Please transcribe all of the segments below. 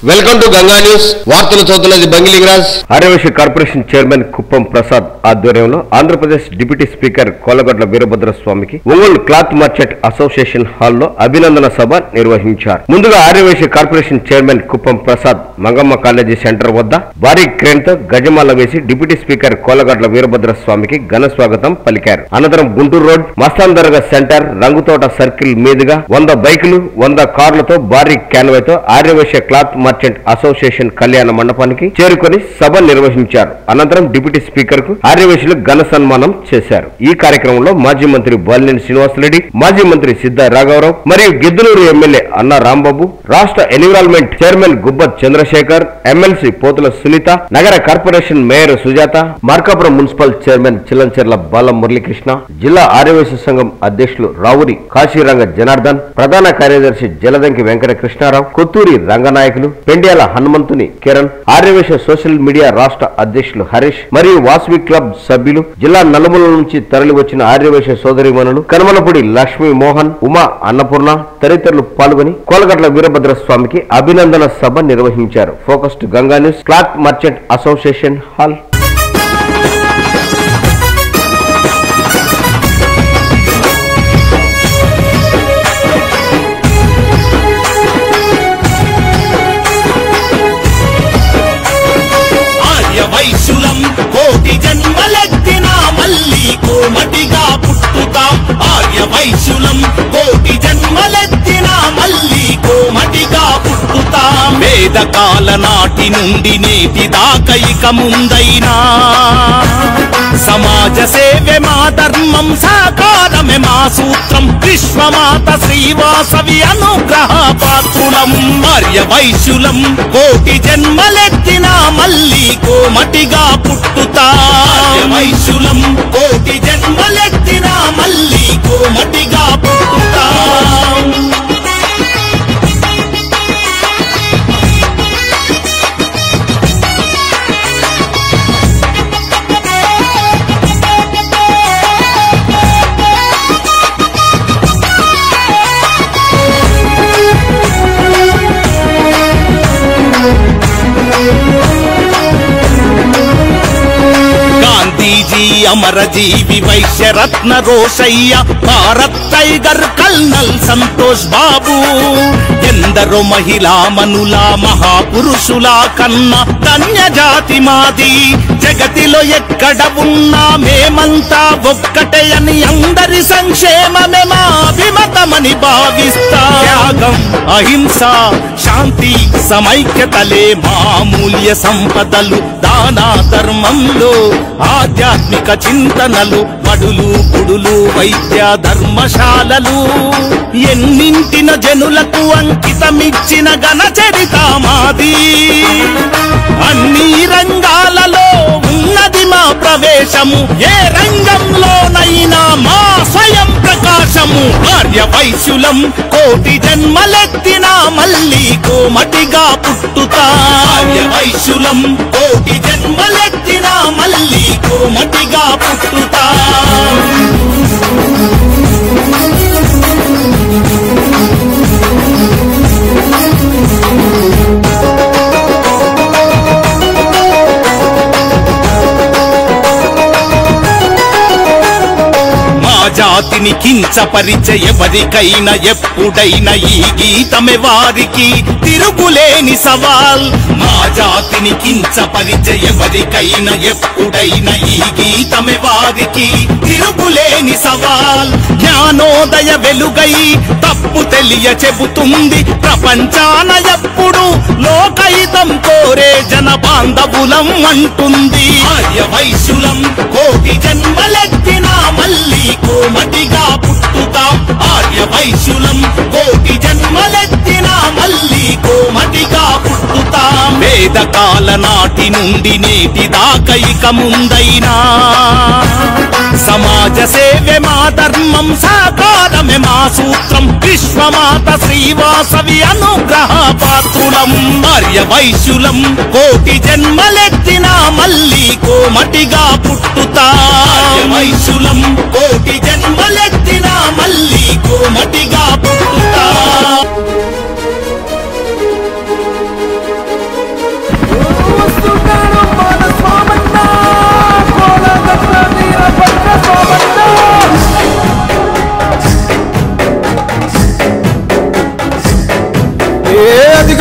Welcome to Ganga news వార్తలు చదువుతున్నది బంగిలింగరాజ్ Aryavysya corporation chairman Kuppam Prasad ఆధ్వర్యంలో ఆంధ్రప్రదేశ్ డిప్యూటీ స్పీకర్ కోలగడ్ల వీరభద్ర స్వామికి ఒంగోలు క్లాత్ మార్కెట్ అసోసియేషన్ హాల్లో అభినందన సభ నిర్వహించారు ముందుగా Aryavaishya corporation chairman Kuppam Prasad Mangamma college centre వద్ద భారీ క్రేన్ తో గజమాల వేసి డిప్యూటీ స్పీకర్ కోలగడ్ల వీరభద్ర స్వామికి ఘన స్వాగతం పలికారు అనంతరం Guntur road Mastan Dargah centre Ranguthota circle మీదుగా వంద బైకులు వంద కార్లతో భారీ క్యాన్వైతో ఆర్యవైశ్య క్లాత్ మర్చెంట్ అసోసియేషన్ కళ్యాణ మండపానికి చేరుకొని సభ నిర్వహించారు అనంతరం డిప్యూటీ స్పీకర్ కు ఆర్యవైశ్యులు ఘన సన్మానం చేశారు ఈ కార్యక్రమంలో మాజీ మంత్రి బాలినేని శ్రీనివాసరెడ్డి మాజీ మంత్రి సిద్ధ రాఘవరావు మరియు గిద్దలూరు ఎమ్మెల్యే అన్న రాంబాబు రాష్ట్ర ఎన్విరాన్మెంట్ చైర్మన్ గుబ్బత్ చంద్రశేఖర్ ఎమ్మెల్సీ పోతుల సునీత నగర corporation mayor Sujatha Markapuram municipal chairman Chillancherla Bala Muralikrishna జిల్లా ఆర్యవైశ్య సంఘం అధ్యక్షులు రావురి కాశీరంగ జనార్దన్ ప్రధాన కార్యదర్శి జలదంకి వెంకట కృష్ణారావు కొత్తూరి రంగనాయకులు పెండ్యాల హనుమంతుని కిరణ్ ఆర్యవేశ సోషల్ మీడియా రాష్ట్ర అధ్యక్షులు హరీష్ మరియు వాసవి క్లబ్ సభ్యులు జిల్లా నలుమూల నుంచి తరలి వచ్చిన ఆర్యవేశ సోదరిమణులు కనుమలపూడి లక్ష్మీ మోహన్ ఉమా అన్నపూర్ణ తదితరులు పాల్గొని కోలగట్ల వీరభద్ర స్వామికి అభినందన సభ నిర్వహించారు focused Ganga news cloth merchant association hall ఆర్య వైశ్యులం కోటి జన్మలెత్తినా మళ్ళీ కోమటిగా పుట్టుతాం ఆర్య వైశ్యులం కోటి జన్మలెత్తినా మళ్ళీ కోమటిగా పుట్టుతాం వేదకాల నాటి నుండి నేటి దాకా ఇక ముందైనా సమాజ సేవే మా ధర్మం సాకారమే మా సూత్రం విశ్వమాత శ్రీవాసవి అనుగ్రహ పాత్రులం ఆర్య వైశ్యులం కోటి జన్మలెత్తినా మళ్ళీ కోమటిగా పుట్టుతా ఆర్య వైశ్యులం కోటి జన్మలెత్తినా మళ్ళీ కోమటిగా పుట్టుతా గాంధీజీ అమరజీవి వైశ్యరత్న రోషయ్య భారత్ టైగర్ కల్నల్ సంతోష్ బాబు ఎందరో మహిళా మనుల మహాపురుషుల కన్న ధన్య జాతి మాది జగతిలో ఎక్కడ ఉన్నా మేమంతా ఒక్కటే అని అందరి సంక్షేమమే మా అభిమతమని భావిస్తా త్యాగం అహింస శాంతి సమైక్యతలే మామూల్య సంపదలు దాన ధర్మంలో ఆధ్యాత్మిక చింతనలు బడులు గుడులు వైద్య ధర్మశాలలు ఎన్నింటిన జనులకు అంకితమిచ్చిన ఘన చరిత మాది అన్ని రంగాలలో ఉన్నది మా ప్రవేశము ఏ రంగంలోనైనా మా స్వయం ప్రకాశము ఆర్య వైశ్యులం కోటి జన్మలెత్తినా మళ్ళీ కోమటిగా పుట్టుతా ఆర్య వైశ్యులం కోటి జన్మలెత్తినా మళ్ళీ కోమటిగా పుట్టుతా మా జాతిని కించపరిచే ఎవరికైనా ఎప్పుడైనా ఈ గీతమే వారికి తిరుగులేని సవాల్ మా జాతిని కించపరిచే ఎవరికైనా ఎప్పుడైనా ఈ గీతమే వారికి తిరుగులేని సవాల్ జ్ఞానోదయ వెలుగై తప్పు తెలియ చెబుతుంది ప్రపంచాన ఎప్పుడు లోకహితం కోరే జన బాంధవులం అంటుంది ఆర్య వైశ్యులం కోటి జన్మలెత్తినా మళ్ళీ కోమటిగా పుట్టుతాం ఆర్య వైశ్యులం కోటి జన్మలెత్తినా మళ్ళీ కోమటిగా పుట్టుతాం వేదకాల నాటి నుండి నేటి దాకా ఇక ముందైనా సమాజ సేవే మా ధర్మం సాకారమే మా సూత్రం విశ్వమాత శ్రీవాసవి అనుగ్రహ పాత్రులం ఆర్య వైశ్యులం కోటి జన్మలెత్తినా మళ్ళీ కోమటిగా పుట్టుతా ఆర్య వైశ్యులం కోటి జన్మలెత్తినా మళ్ళీ కోమటిగా పుట్టుతా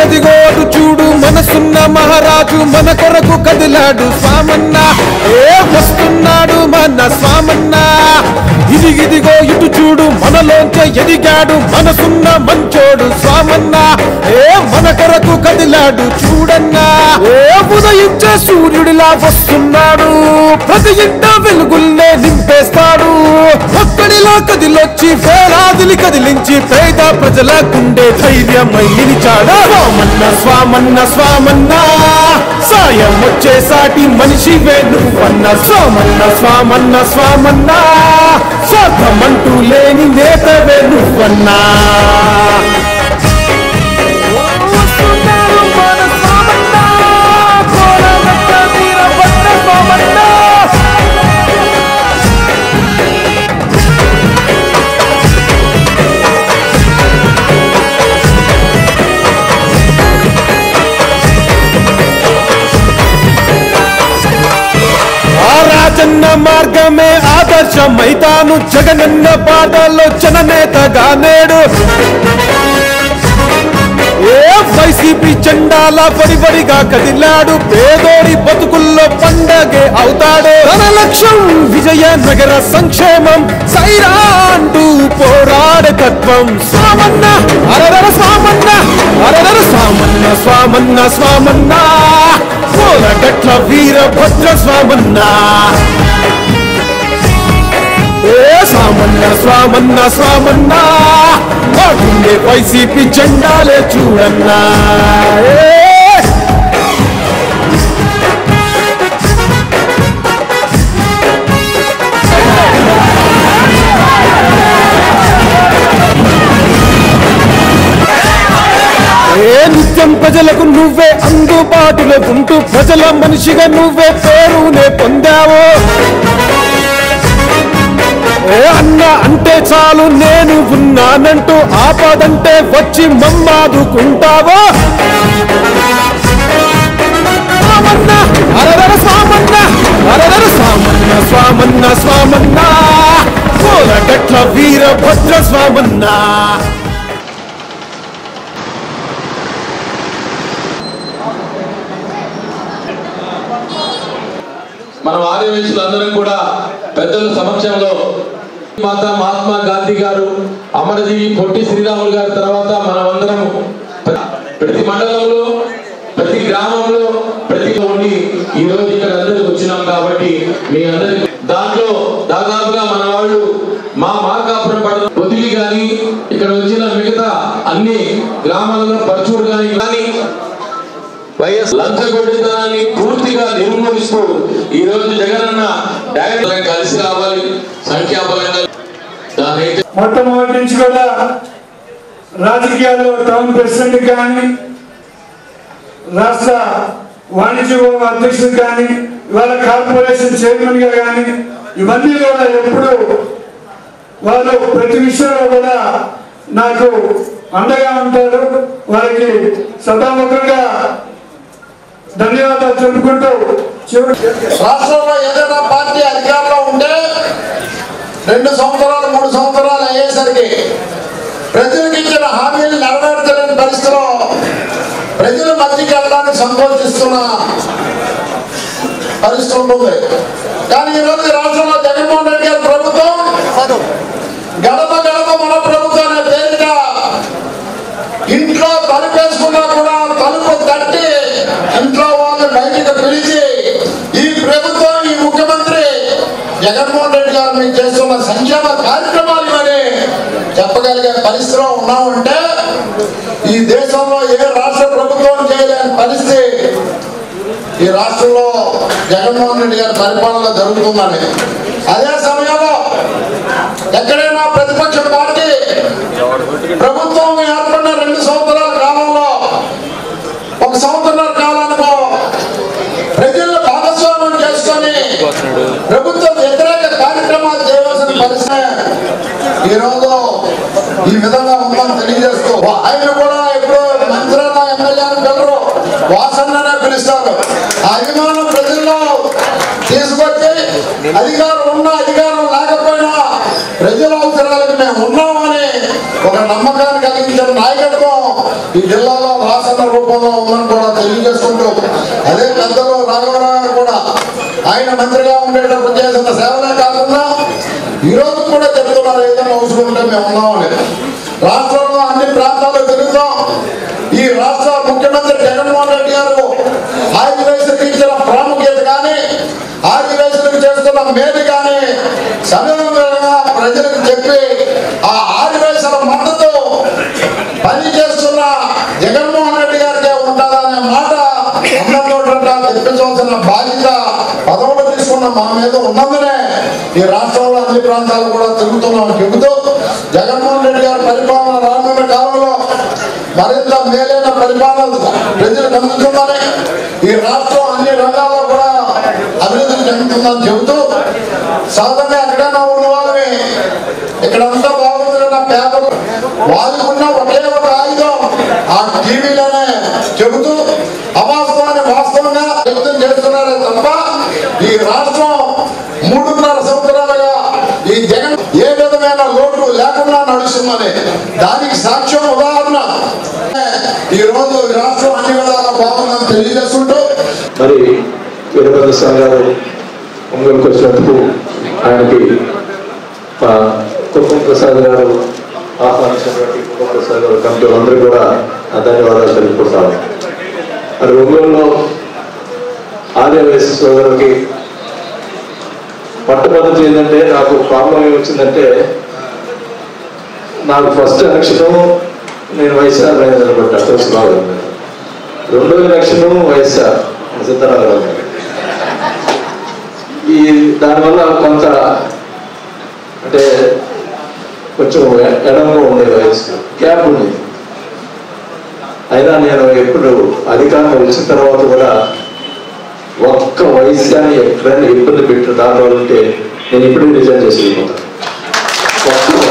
అదిగోటు చూడు మనసున్న మహారాజు మన కొరకు కదిలాడు స్వామన్న ఏ వస్తున్నాడు మన స్వామన్న ఇదిగిదిగో ఇటు చూడు మనలోంచే ఎదిగాడు మనసున్న మంచోడు స్వామన్న ఏ మన కొరకు కదిలాడు చూడన్నా ఏ ఉదయించే సూర్యుడిలా వస్తున్నాడు ప్రతి ఇంట వెలుగుల్నే నింపేస్తాడు ఒక్కడిలో కదిలొచ్చి వేలాదిని కదిలించి పేద ప్రజల గుండె ధైర్యమై నిలిచాడు స్వామన్న స్వామన్న స్వామన్న సాయం వచ్చే సాటి మనిషి నువ్వన్న స్వామన్న స్వామన్న స్వామన్న స్వార్థమంటూ లేని నేతవే నువ్వన్నా వస్తున్నాడు మన స్వామన్న, కోలగట్ట వీరభద్ర స్వామన్న. ఆ రాజన్న మార్గమే ఆదర్శమైతాను జగనన్న బాటలో జననేతగా నేడు ఏ వైసీపీ చండాల పడిపడిగా కదిలాడు పేదోడి బతుకుల్లో పండగే అవుతాడు తన లక్ష్యం విజయ నగర సంక్షేమం సైరా అంటూ పోరాడే తత్వం స్వామన్న అరదర స్వామన్న అరదర స్వామన్న స్వామన్న స్వామన్న పోలగట్ల వీరభద్ర స్వామన్న ఏ సామన్న స్వామన్న స్వామన్న వాటిండే వైసీపీ జెండాలే చూడన్నా ఏ ఏ నిత్యం ప్రజలకు నువ్వే అందుబాటులో ఉంటూ ప్రజల మనిషిగా నువ్వే పేరునే పొందావు ఏ అన్న అంటే చాలు నేను ఉన్నానంటూ ఆపదంటే వచ్చి మమ్మాదుకుంటావో స్వామన్న అరదర స్వామన్న అరదర స్వామన్న స్వామన్న స్వామన్న కోలగట్ల వీరభద్ర స్వామన్న మనం ఆర్యవేశులందరం కూడా పెద్దల సమక్షంలో మాత మహాత్మా గాంధీ గారు అమరజీవి పొట్టి శ్రీరాములు గారి తర్వాత మనం అందరం ప్రతి మండలంలో ప్రతి గ్రామంలో ప్రతి ఉండి ఈ రోజు ఇక్కడ అందరికి వచ్చినాం కాబట్టి మీ అందరికి దాంట్లో దాదాపుగా మన వాళ్ళు మా మార్కాపురం పట్టణం పొదిలి గాని ఇక్కడ వచ్చిన మిగతా అన్ని గ్రామాలలో పరచూరు గాని కానీ వైఎస్ లంచగొడ్డితనాన్ని పూర్తిగా నిర్మూలిస్తూ ఈ రోజు జగనన్న డైరెక్ట్ కలిసి రావాలి సంఖ్యాబలంగా దాని అయితే మొట్టమొదటి నుంచి కూడా రాజకీయాల్లో టౌన్ ప్రెసిడెంట్ కానీ రాష్ట్ర వాణిజ్య విభాగం అధ్యక్షుడు కానీ ఇవాళ కార్పొరేషన్ చైర్మన్ గా కానీ ఇవన్నీ కూడా ఎప్పుడు వాళ్ళు ప్రతి విషయంలో కూడా నాకు అండగా ఉంటారు వారికి సదాముఖంగా ధన్యవాదాలు చెప్పుకుంటూ చివరి రాష్ట్రంలో ఏదైనా పార్టీ అధికారంలో ఉంటే రెండు సంవత్సరాలు మూడు సంవత్సరాలు అయ్యేసరికి ప్రజలకు ఇచ్చిన హామీలు నెరవేర్చలేని పరిస్థితిలో ప్రజల మధ్యకి వెళ్ళడానికి సంకోచిస్తున్న పరిస్థితి ఉంటుంది కానీ ఈరోజు ఈ రాష్ట్రంలో జగన్మోహన్ రెడ్డి గారి ప్రభుత్వం గడప గడప మన ప్రభుత్వం అనే పేరిట ఇంట్లో తలుపేసుకున్నా కూడా తలుపు తట్టి ఇంట్లో వాళ్ళు బయటికి పిలిచి ఈ ప్రభుత్వం ఈ ముఖ్యమంత్రి జగన్మోహన్ రెడ్డి గారు మేము చేస్తున్న సంక్షేమ కార్యక్రమాలు ఇవని చెప్పగలిగే పరిస్థితిలో ఉన్నామంటే ఈ దేశంలో ఏ రాష్ట్ర ప్రభుత్వం చేయలేని పరిస్థితి ఈ రాష్ట్రంలో జగన్మోహన్ రెడ్డి గారి పరిపాలన జరుగుతుందని అదే సమయంలో ఎక్కడైనా ప్రతిపక్ష పార్టీ ప్రభుత్వం ఏర్పడిన రెండు సంవత్సరాల కాలంలో ఒక సంవత్సరాల కాలానికి ప్రజలను భాగస్వామ్యం చేసుకొని ప్రభుత్వ వ్యతిరేక కార్యక్రమాలు చేయవలసిన పరిస్థితి ఈరోజు ఈ విధంగా ఉందని తెలియజేస్తూ ఆయన కూడా ఇప్పుడు మంత్రాల ఎమ్మెల్యేని పిల్లరు వాసన్ననే పిలుస్తారు ఆ అభిమానం ప్రజల్లో తీసుకొచ్చి అధికారం ఉన్నా అధికారం లేకపోయినా ప్రజల అవసరాలకు మేము ఉన్నామని ఒక నమ్మకాన్ని కలిగించిన నాయకత్వం ఈ జిల్లాలో వాసన్న రూపంలో ప్రభుత్వంలో ఉందని కూడా తెలియజేసుకుంటూ అదే పెద్దలు రాఘవరావు గారు కూడా ఆయన మంత్రిగా ఉండేటప్పుడు చేసిన సేవలే కాకుండా ఈ రోజు కూడా చెప్తున్నారు ఏదైనా అవసరం ఉంటే మేము ఉన్నామని రాష్ట్రంలో అన్ని ప్రాంతాలు తిరుగుతాం ఈ రాష్ట్ర ముఖ్యమంత్రి జగన్మోహన్ రెడ్డి గారు ఆదివాసులకు ఇచ్చిన ప్రాముఖ్యత కానీ ఆదివాసులకు చేస్తున్న మేలు కానీ సమయంగా ప్రజలకు చెప్పి ఆ ఆదివాసుల మద్దతు పని చేస్తున్న జగన్మోహన్ రెడ్డి గారికే ఉంటుందనే మాట అందరితో తెప్పించవలసిన బాధ్యత పదవులు తీసుకున్న మా మీద ఉన్నందునే ఈ రాష్ట్రంలో అన్ని ప్రాంతాలు కూడా తిరుగుతున్నాం చెబుతూ జగన్మోహన్ రెడ్డి గారి పరిపాలన రానున్న కాలంలో మరింత మేలైన పరిపాలన ప్రజలకు అందుతుందని ఈ రాష్ట్రం అన్ని రంగాల్లో కూడా అభివృద్ధి చెందుతుందని చెబుతూ సాధారణ ఎక్కడైనా ఉన్న వాళ్ళని ఇక్కడంతా బాగుంది నా పేపర్ వాళ్ళకు ఉన్న ఒకే ఒక ఆయుధం ఆ టీవీలోనే చెబుతూ అవాస్తవాన్ని వాస్తవంగా వ్యక్తం చేస్తున్నారే తప్ప ఈ రాష్ట్రం మూడున్నర సంవత్సరాలుగా ఈ జగన్ ఏ విధమైన లోటు లేకుండా నడుస్తుందని దానికి సాక్ష్యం ఉదాహరణ ఈ రోజు ఈ రాష్ట్రం అన్ని విధాలా బాగుందని తెలియజేస్తుంటూ మరి వీరభద్ర స్వామి గారు ఒంగోలుకు వచ్చినందుకు ఆయనకి మా కుప్పం ప్రసాద్ గారు ఆహ్వానించినటువంటి కుప్పం ప్రసాద్ గారు కమిటీ అందరూ కూడా నా ధన్యవాదాలు తెలుపుకుంటాను మరి ఒంగోలులో ఆర్యవయసు సోదరులకి మొట్టమొదటి ఏంటంటే నాకు ప్రాబ్లం ఏమొచ్చిందంటే నాకు ఫస్ట్ ఎలక్షన్ నేను వైఎస్ఆర్ లైన్ నిలబడ్డా తెలుసుకున్నాను రెండో ఎలక్షన్ వైఎస్ఆర్ సిద్ధరామరావు గారు. ఈ దానివల్ల కొంత అంటే కొంచెం ఎడంగా ఉండేది వయసు గ్యాప్ ఉండేది అయినా నేను ఎప్పుడు అధికారం వచ్చిన తర్వాత కూడా ఒక్క వయస్సాన్ని ఎక్కడైనా ఇబ్బంది పెట్టిన దానిలో ఉంటే నేను ఇప్పుడే రిజైన్ చేసి వెళ్ళిపోతాను ఒక్క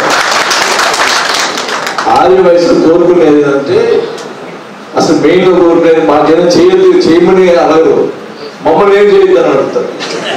ఆది వయసు కోరుకునేది ఏంటంటే అసలు మెయిన్ గా కోరుకునేది మాకేదో చేయదు చేయమని అడగరు మమ్మల్ని ఏం చేయొద్దని అడుగుతారు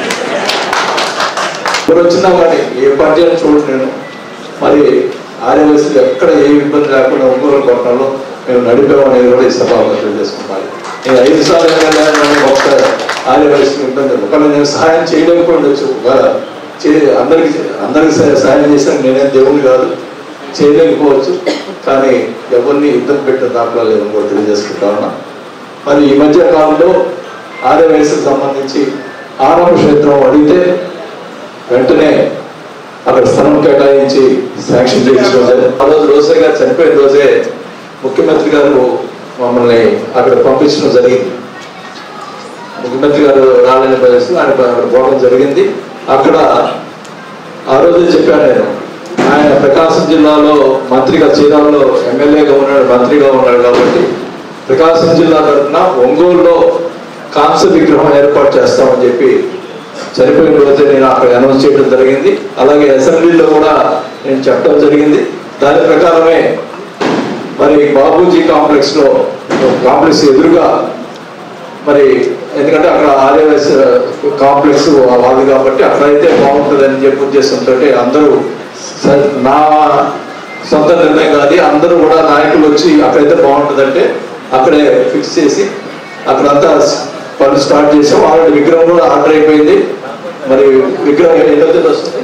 ఇప్పుడు వచ్చినా కానీ ఏ పార్టీ అని చూడండి నేను మరి ఆర్య వయసులో ఎక్కడ ఏ ఇబ్బంది లేకుండా ఒంగోలు పట్టణంలో మేము నడిపామనేది కూడా ఈ సభాపతులు చేసుకుంటాను నేను ఐదు సార్లు ఎమ్మెల్యే అయినా ఒక్క ఆర్య వయసులో ఇబ్బంది ఒకవేళ నేను సహాయం చేయలేకపోవచ్చు ఒకవేళ చే అందరికి అందరికి సహా- సహాయం చేసిన నేనేం దేవుని కాదు చేయలేకపోవచ్చు కానీ ఎవరిని యుద్ధం పెట్టిన దాంట్లో లేదు కూడా తెలియజేసుకుంటా ఉన్నా మరి ఈ మధ్య కాలంలో ఆర్య వయసుకు సంబంధించి ఆరంభ క్షేత్రం అడిగితే వెంటనే అక్కడ స్థలం కేటాయించి శాంక్షన్ చేయించడం జరిగింది. ఆ రోజు రోజే గారు చనిపోయిన రోజే ముఖ్యమంత్రి గారు మమ్మల్ని అక్కడ పంపించడం జరిగింది ముఖ్యమంత్రి గారు రాలేని పరిస్థితి ఆయన అక్కడ పోవడం జరిగింది అక్కడ ఆ రోజే చెప్పాను నేను ఆయన ప్రకాశం జిల్లాలో మంత్రిగా చీరాల్లో ఎమ్మెల్యేగా ఉన్నాడు మంత్రిగా ఉన్నాడు కాబట్టి ప్రకాశం జిల్లా తరఫున ఒంగోలులో కాంస్య విగ్రహం ఏర్పాటు చేస్తామని చెప్పి చనిపోయిన రోజే నేను అక్కడ అనౌన్స్ చేయడం జరిగింది అలాగే అసెంబ్లీలో కూడా నేను చెప్పడం జరిగింది దాని ప్రకారమే మరి బాబూజీ కాంప్లెక్స్ లో కాంప్లెక్స్ ఎదురుగా మరి ఎందుకంటే అక్కడ ఆర్యవైస్ కాంప్లెక్స్ వాళ్ళు కాబట్టి అక్కడైతే బాగుంటుంది అని చెప్పి ఉద్దేశంతో అందరూ సరే, నా సొంత నిర్ణయం కాదు అందరూ కూడా నాయకులు వచ్చి అక్కడైతే బాగుంటుందంటే అక్కడే ఫిక్స్ చేసి అక్కడంతా పనులు స్టార్ట్ చేసాం ఆల్రెడీ విగ్రహం కూడా ఆర్డర్ అయిపోయింది మరి విగ్రహం ఎన్నో తేదీ వస్తుంది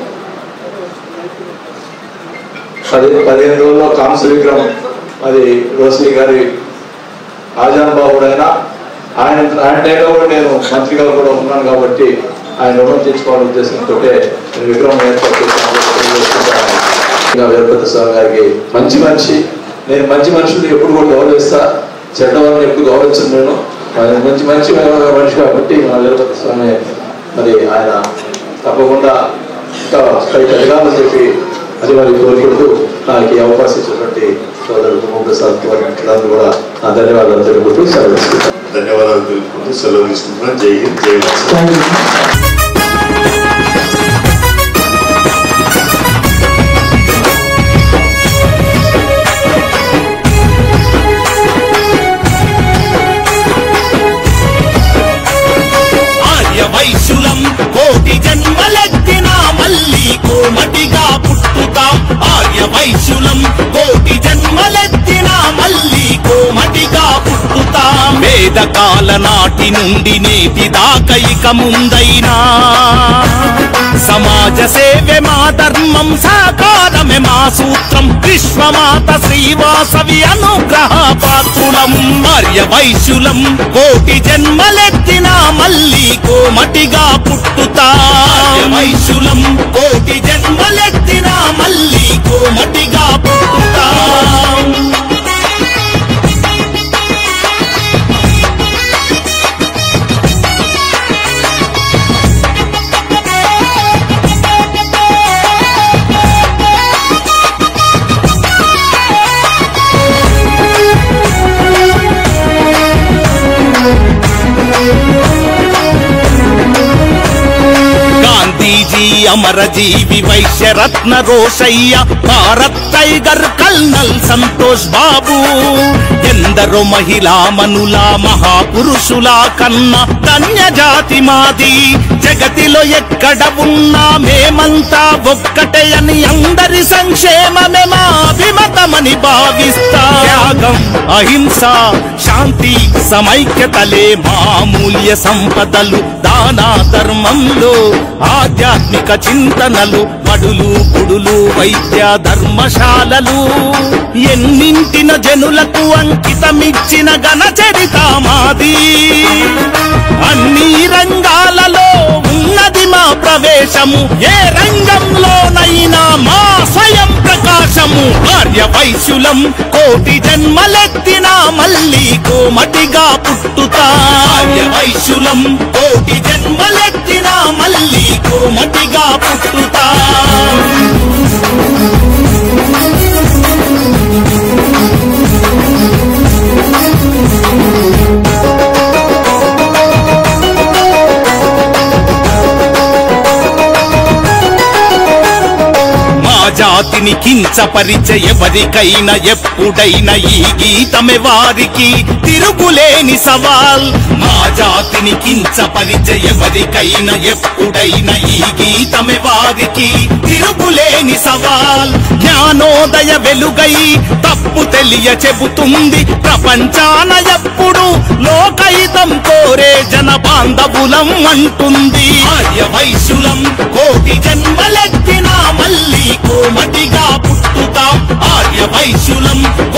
పది పదిహేను రోజుల్లో కాంస విగ్రహం అది రోషిని గారి ఆజానుభావుడైన ఆయన ఆయన టైంలో కూడా నేను మంత్రిగా కూడా ఉన్నాను కాబట్టి ఆయన రుణం తెచ్చుకోవాలని ఉద్దేశంతో నేను విగ్రహం ఏర్పాటు చేశాను తెలియజేసుకుంటాను. ఇంకా వీరభద్ర స్వామి గారికి మంచి మనిషి నేను మంచి మనుషులు ఎప్పుడు కూడా గౌరవిస్తా చెడ్డవారిని ఎప్పుడు గౌరవించను నేను ఆయన మంచి మంచి మనిషి కాబట్టి మన వీరభద్ర స్వామి మరి ఆయన తప్పకుండా ఇంకా పైకి ఎదగాలని చెప్పి అది మరి కోరుకుంటూ నాకు ఈ అవకాశం ఇచ్చినటువంటి సోదరుడు కుమార్ ప్రసాద్ కూడా నా ధన్యవాదాలు తెలుపుకుంటూ సెలవు తీసుకుంటాను. ధన్యవాదాలు తెలుపుకుంటూ సెలవు తీసుకుంటున్నాను జై హింద్ జై భారత్ ఆర్య వైశ్యులం కోటి జన్మలెత్తినా మళ్ళీ కోమటిగా పుట్టుతాం ఆర్య వైశ్యులం కోటి జన్మలెత్తినా మళ్ళీ కోమటిగా పుట్టుతాం వేదకాల నాటి నుండి నేటి దాకా ఇక ముందైనా సమాజ సేవే మా ధర్మం సాకారమే మా సూత్రం విశ్వమాత శ్రీవాసవి అనుగ్రహ పాత్రులం ఆర్య వైశ్యులం కోటి జన్మలెత్తిన మళ్ళీ కోమటిగా పుట్టుతా ఆర్య వైశ్యులం కోటి జన్మలెత్తిన మళ్ళీ కోమటిగా పుట్టుతా గాంధీజీ అమరజీవి వైశ్యరత్న రోషయ్య భారత్ టైగర్ కల్నల్ సంతోష్ బాబు ఎందరో మహిళా మనుల మహాపురుషుల కన్నా ధన్య జాతి మాది జగతిలో ఎక్కడ ఉన్నా మేమంతా ఒక్కటే అని అందరి సంక్షేమమే మా అభిమతమని భావిస్తా త్యాగం అహింస శాంతి సమైక్యతలే మామూల్య సంపదలు దాన ధర్మంలో ఆధ్యాత్మిక చింతనలు బడులు గుడులు వైద్య ధర్మశాలలు ఎన్నింటిన జనులకు అంకితమిచ్చిన ఘన చరిత మాది అన్ని రంగాలలో ఉన్నది మా ప్రవేశము ఏ రంగంలోనైనా మా స్వయం ప్రకాశము ఆర్య వైశ్యులం కోటి జన్మలెత్తిన మళ్ళీ కోమటిగా పుట్టుతా ఆర్య వైశ్యులం కోటి జన్మలెత్తిన మళ్ళీ కోమటిగా పుట్టుతా మా జాతిని కించపరిచే ఎవరికైనా ఎప్పుడైనా ఈ గీతమే వారికి తిరుగులేని సవాల్ మా జాతిని కించపరిచే ఎవరికైనా ఎప్పుడైనా ఈ గీతమే వారికి తిరుగులేని సవాల్ జ్ఞానోదయ వెలుగై తప్పు తెలియ చెబుతుంది ప్రపంచాన ఎప్పుడు లోకహితం కోరే జన బాంధవులం అంటుంది ఆర్య వైశ్యులం కోటి జన్మలెత్తిన మళ్ళీ కోమటిగా పుట్టుతాం ఆర్య వైశ్యులం